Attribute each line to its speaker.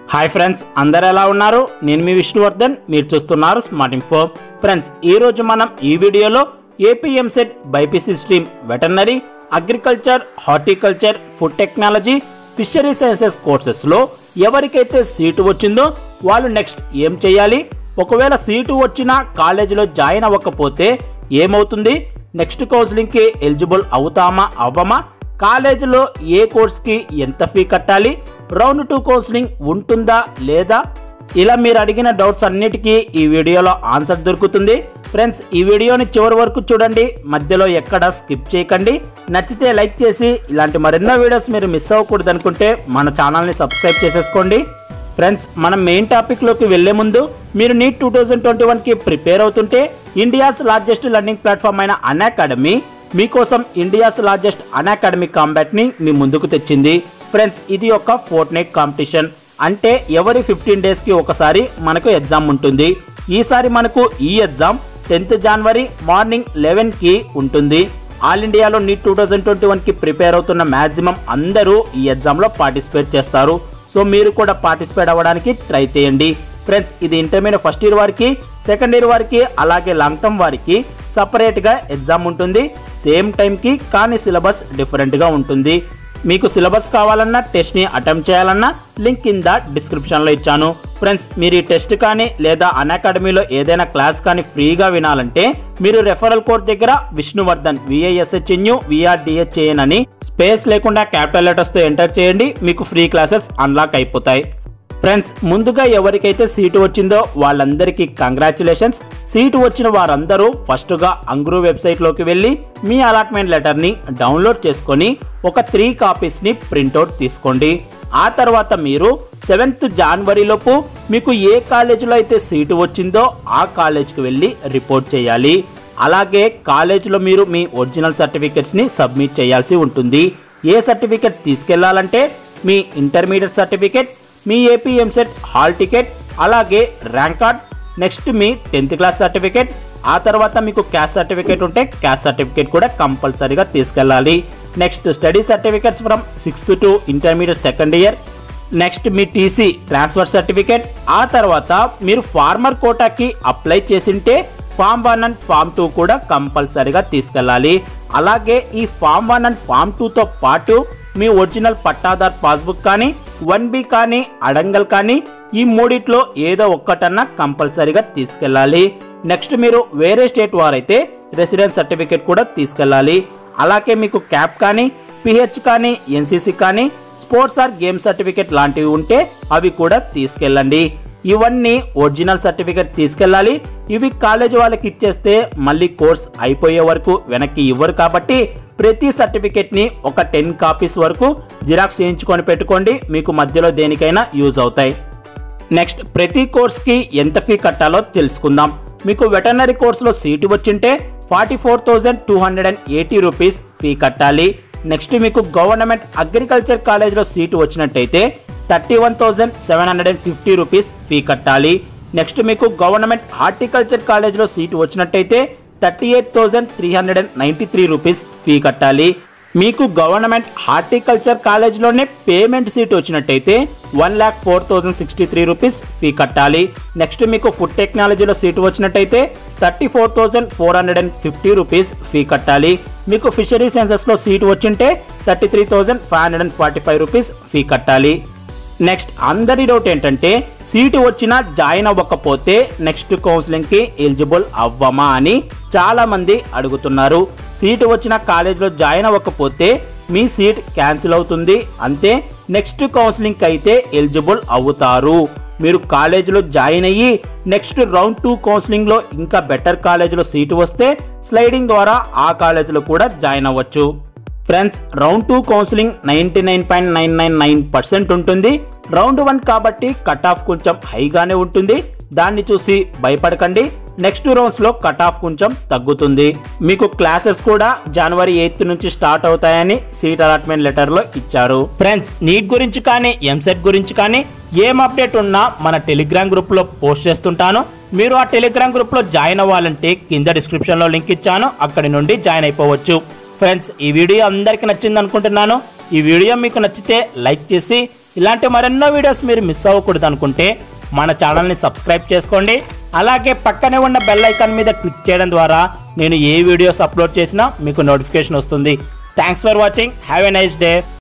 Speaker 1: hi friends అందరు ఎలా ఉన్నారు నేను మీ విష్ణువర్ధన్ మీరు చూస్తున్నారు స్మార్ట్ ఇన్ఫో ఫ్రెండ్స్ ఈ రోజు మనం ఈ వీడియోలో AP EAMCET BiPC stream veterinary agriculture horticulture food technology fishery sciences కోర్సెస్లో ఎవరికైతే సీటు వచ్చిందో వాళ్ళు నెక్స్ట్ ఏం చేయాలి ఒకవేళ సీటు వచ్చినా కాలేజీలో జాయిన్ అవ్వకపోతే ఏమవుతుంది నెక్స్ట్ కౌన్సిలింగ్కి ఎలిజిబుల్ అవుతామా అవ్వమా కాలేజీలో ఏ కోర్స్కి ఎంత ఫీ కట్టాలి రౌండ్ టూ కౌన్సిలింగ్ ఉంటుందా లేదా ఇలా మీరు అడిగిన డౌట్స్ అన్నిటికీ ఈ వీడియోలో ఆన్సర్ దొరుకుతుంది ఫ్రెండ్స్ ఈ వీడియోని చివరి వరకు చూడండి మధ్యలో ఎక్కడ స్కిప్ చేయకండి నచ్చితే లైక్ చేసి ఇలాంటి మరెన్నో వీడియోస్ మీరు మిస్ అవ్వకూడదు అనుకుంటే మన ఛానల్ని సబ్స్క్రైబ్ చేసేసుకోండి ఫ్రెండ్స్ మనం మెయిన్ టాపిక్లోకి వెళ్లే ముందు మీరు నీట్ టూ థౌజండ్ ట్వంటీ వన్కి ప్రిపేర్ అవుతుంటే ఇండియాస్ లార్జెస్ట్ లర్నింగ్ ప్లాట్ఫామ్ అయిన అన్ అకాడమీ మీకోసం ఇండియాస్ లార్జెస్ట్ అన్ అకాడమీ కాంబాట్ని మీ ముందుకు తెచ్చింది ఫ్రెండ్స్ ఇది ఒక ఫోర్ట్ నైట్ కాంపిటీషన్ అంటే ఎవరి ఫిఫ్టీన్ డేస్కి ఒకసారి మనకు ఎగ్జామ్ ఉంటుంది ఈసారి మనకు ఈ ఎగ్జామ్ టెన్త్ జనవరి మార్నింగ్ లెవెన్కి ఉంటుంది ఆల్ ఇండియాలో నీట్ టూ థౌజండ్ ట్వంటీ వన్కి ప్రిపేర్ అవుతున్న మ్యాక్సిమం అందరూ ఈ ఎగ్జామ్లో పార్టిసిపేట్ చేస్తారు సో మీరు కూడా పార్టిసిపేట్ అవ్వడానికి ట్రై చేయండి ఫ్రెండ్స్ ఇది ఇంటర్మీడియట్ ఫస్ట్ ఇయర్ వారికి సెకండ్ ఇయర్ వారికి అలాగే లాంగ్ టర్మ్ వారికి సపరేట్గా ఎగ్జామ్ ఉంటుంది సేమ్ టైంకి కానీ సిలబస్ డిఫరెంట్గా ఉంటుంది మీకు సిలబస్ కావాలన్నా టెస్ట్ని అటెంప్ట్ చేయాలన్నా లింక్ కింద డిస్క్రిప్షన్లో ఇచ్చాను ఫ్రెండ్స్ మీరు ఈ టెస్ట్ కానీ లేదా అన్ అకాడమీలో ఏదైనా క్లాస్ కానీ ఫ్రీగా వినాలంటే మీరు రెఫరల్ కోడ్ దగ్గర విష్ణువర్ధన్ విఐఎస్హెచ్ఎన్యు విఆర్డిహెచ్ఏఎన్ అని స్పేస్ లేకుండా క్యాపిటల్ లెటర్స్తో ఎంటర్ చేయండి మీకు ఫ్రీ క్లాసెస్ అన్లాక్ అయిపోతాయి ఫ్రెండ్స్ ముందుగా ఎవరికైతే సీటు వచ్చిందో వాళ్ళందరికీ కంగ్రాచులేషన్స్ సీటు వచ్చిన వారందరూ ఫస్ట్గా అంగ్రూ వెబ్సైట్లోకి వెళ్ళి మీ అలాట్మెంట్ లెటర్ని డౌన్లోడ్ చేసుకొని ఒక త్రీ కాపీస్ని ప్రింట్అవుట్ తీసుకోండి ఆ తర్వాత మీరు సెవెంత్ జనవరిలోపు మీకు ఏ కాలేజీలో అయితే సీటు వచ్చిందో ఆ కాలేజ్కి వెళ్ళి రిపోర్ట్ చేయాలి అలాగే కాలేజీలో మీరు మీ ఒరిజినల్ సర్టిఫికెట్స్ని సబ్మిట్ చేయాల్సి ఉంటుంది ఏ సర్టిఫికెట్ తీసుకెళ్లాలంటే మీ ఇంటర్మీడియట్ సర్టిఫికెట్ మీ ఏపీ ఎంసెట్ హాల్ టికెట్ అలాగే ర్యాంక్ కార్డ్ నెక్స్ట్ మీ టెన్త్ క్లాస్ సర్టిఫికేట్ ఆ తర్వాత మీకు క్యాస్ట్ సర్టిఫికేట్ ఉంటే క్యాస్ట్ సర్టిఫికేట్ కూడా కంపల్సరీగా తీసుకెళ్ళాలి next study certificates from sixth to intermediate second year next మీ టీసీ ట్రాన్స్ఫర్ సర్టిఫికేట్ ఆ తర్వాత మీరు ఫార్మర్ కోటాకి అప్లై చేసింటే form one and form two కూడా కంపల్సరీగా తీసుకెళ్ళాలి అలాగే ఈ ఫామ్ వన్ అండ్ ఫామ్ టూతో పాటు మీ ఒరిజినల్ పట్టాదార్ పాస్బుక్ కానీ వన్ బి కానీ అడంగల్ కానీ ఈ మూడిట్లో ఏదో ఒక్కటన్నా కంపల్సరీగా తీసుకెళ్ళాలి నెక్స్ట్ మీరు వేరే స్టేట్ వారైతే రెసిడెన్స్ సర్టిఫికేట్ కూడా తీసుకెళ్ళాలి అలాగే మీకు క్యాప్ కానీ పిహెచ్ కానీ ఎన్సీసీ కానీ స్పోర్ట్స్ ఆర్ గేమ్ సర్టిఫికేట్ లాంటివి ఉంటే అవి కూడా తీసుకెళ్ళండి ఇవన్నీ ఒరిజినల్ సర్టిఫికేట్ తీసుకెళ్ళాలి ఇవి కాలేజ్ వాళ్ళకి ఇచ్చేస్తే మళ్ళీ కోర్స్ అయిపోయే వరకు వెనక్కి ఇవ్వరు కాబట్టి ప్రతి సర్టిఫికేట్ని ఒక టెన్ కాపీస్ వరకు జిరాక్స్ చేయించుకొని పెట్టుకోండి మీకు మధ్యలో దేనికైనా యూజ్ అవుతాయి నెక్స్ట్ ప్రతి కోర్స్కి ఎంత ఫీ కట్టాలో తెలుసుకుందాం మీకు వెటర్నరీ కోర్సులో సీటు వచ్చింటే forty four thousand two hundred and eighty rupees fee కట్టాలి నెక్స్ట్ మీకు గవర్నమెంట్ అగ్రికల్చర్ కాలేజ్లో సీటు వచ్చినట్టయితే thirty one thousand seven hundred and fifty rupees fee కట్టాలి నెక్స్ట్ మీకు గవర్నమెంట్ హార్టికల్చర్ కాలేజ్లో సీటు వచ్చినట్టయితే thirty eight thousand three hundred and ninety three rupees fee కట్టాలి మీకు గవర్నమెంట్ హార్టికల్చర్ కాలేజ్లోనే పేమెంట్ సీట్ వచ్చినట్టయితే one lakh four thousand sixty three rupees fee కట్టాలి next మీకు ఫుడ్ టెక్నాలజీలో సీటు వచ్చినట్టయితే thirty four thousand four hundred and fifty rupees fee కట్టాలి మీకు ఫిషరీ సైన్సెస్లో సీటు వచ్చింటే thirty three thousand five hundred and forty five rupees fee కట్టాలి next అందరి డౌట్ ఏంటంటే సీటు వచ్చినా జాయిన్ అవ్వకపోతే నెక్స్ట్ కౌన్సిలింగ్కి ఎలిజిబుల్ అవ్వమా అని చాలా మంది అడుగుతున్నారు సీటు వచ్చిన కాలేజ్లో జాయిన్ అవ్వకపోతే మీ సీట్ క్యాన్సిల్ అవుతుంది అంతే నెక్స్ట్ కౌన్సిలింగ్కి అయితే ఎలిజిబుల్ అవుతారు మీరు కాలేజీలో జాయిన్ అయ్యి నెక్స్ట్ రౌండ్ టూ కౌన్సిలింగ్లో ఇంకా బెటర్ కాలేజీలో సీటు వస్తే స్లైడింగ్ ద్వారా ఆ కాలేజీలో కూడా జాయిన్ అవ్వచ్చు friends round two counselling ninety nine point nine nine nine percent ఉంటుంది రౌండ్ వన్ కాబట్టి కట్ ఆఫ్ కొంచెం హైగానే ఉంటుంది దాన్ని చూసి భయపడకండి నెక్స్ట్ రౌండ్స్లో కట్ ఆఫ్ కొంచెం తగ్గుతుంది మీకు క్లాసెస్ కూడా జనవరి ఎయిత్ నుంచి స్టార్ట్ అవుతాయని సీట్ అలాట్మెంట్ లెటర్లో ఇచ్చారు ఫ్రెండ్స్ నీట్ గురించి కానీ ఎంసెట్ గురించి కానీ ఏం అప్డేట్ ఉన్నా మన టెలిగ్రామ్ గ్రూప్లో పోస్ట్ చేస్తుంటాను మీరు ఆ టెలిగ్రామ్ గ్రూప్లో జాయిన్ అవ్వాలంటే కింద డిస్క్రిప్షన్లో లింక్ ఇచ్చాను అక్కడి నుండి జాయిన్ అయిపోవచ్చు ఫ్రెండ్స్ ఈ వీడియో అందరికీ నచ్చింది అనుకుంటున్నాను ఈ వీడియో మీకు నచ్చితే లైక్ చేసి ఇలాంటి మరెన్నో వీడియోస్ మీరు మిస్ అవ్వకూడదు అనుకుంటే మన ఛానల్ని సబ్స్క్రైబ్ చేసుకోండి అలాగే పక్కనే ఉన్న బెల్ ఐకాన్ మీద క్లిక్ చేయడం ద్వారా నేను ఏ వీడియోస్ అప్లోడ్ చేసినా మీకు నోటిఫికేషన్ వస్తుంది thanks for watching have a nice day